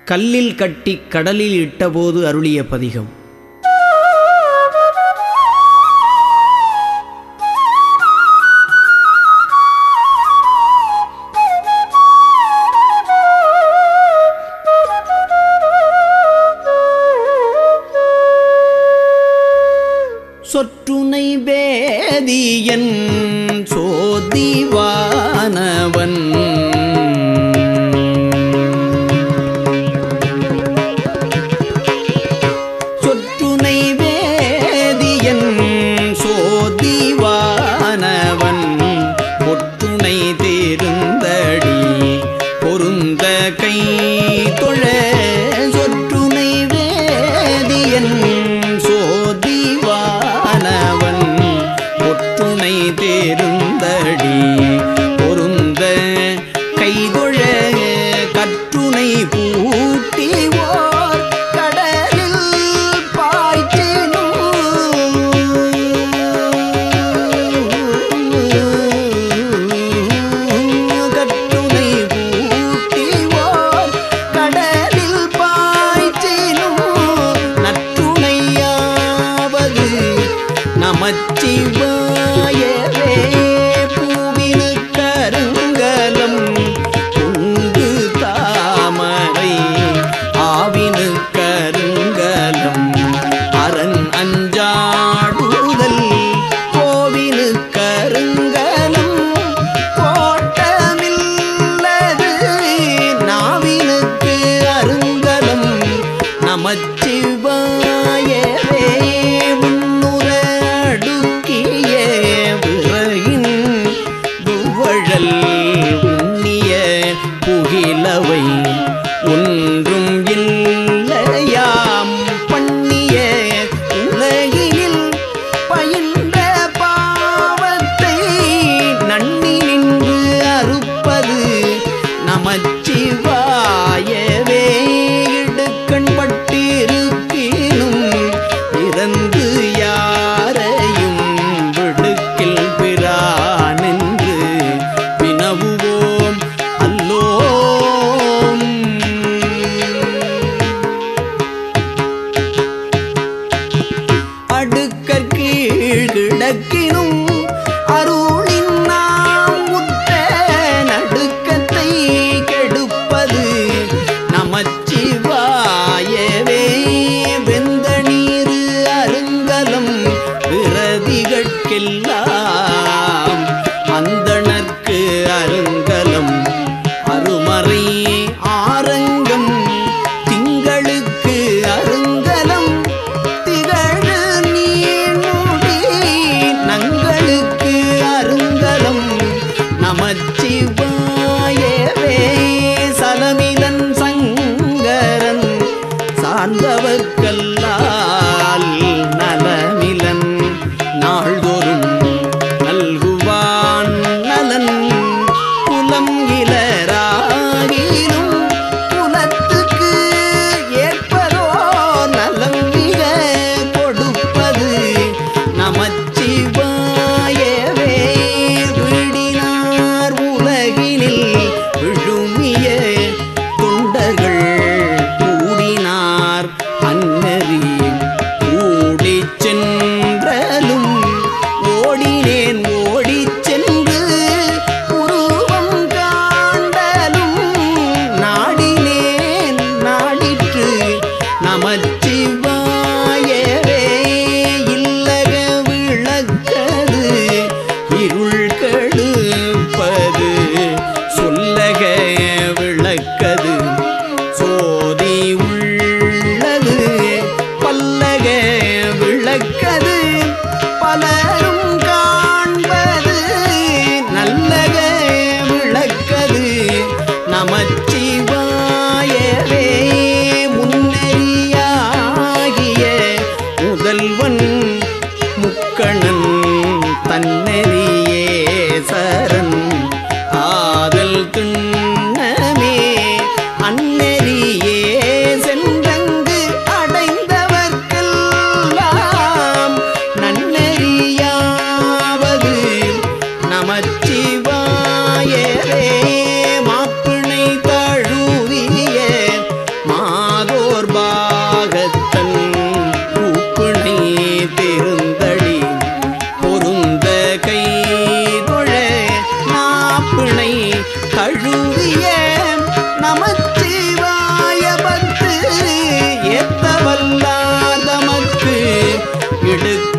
கல்லில் கட்டி கடலில் இட்டபோது அருளிய பதிகம் சொற்றுனை வேதியன் சோதிவானவன் சொற்றுனை வேதியன் சோதிவானவன் ஒற்றுனை தேர்ந்தடி பொருந்த கை தொழ சொற்றுனை வேதியன் சோதிவானவன் ஒற்றுனை தேர்ந்தடி பொருந்த கைதொழ கற்றுனை பூட்டி ஓர் கடலில் பாய்ச்சினும் கற்றுனை பூட்டி ஓர் கடலில் பாய்ச்சினும் நற்றுணையாவது நமச்சிவாயவே பூவினு கருங்கலம் உங்கு தாமரை ஆவினு கருங்கலம் அரண் அஞ்சாடுதல் கோவினு கருங்கலம் கோட்டமில்லது நாவினுக்கு அருங்கலம் நமச்சிவாயவே முன்னுற அடுக்கிய விறகின் துவழல் உண்ணிய புகிலவை ஒன்றும் இல்லையாம் பண்ணிய உலகினில் பயின்ற பாவத்தை நன்னி நின்று அறுப்பது நமச்சிவாயவே இடுக்கண் பட்டிருக்கினும் இறந்து யாரையும் விடுக்கில் பிரானென்று வினவுவோம் அல்லோம் அடுக்கீழ் கிடக்கினும் அருளின் நாம் உற்ற நடுக்கத்தை கெடுப்ப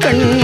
கண்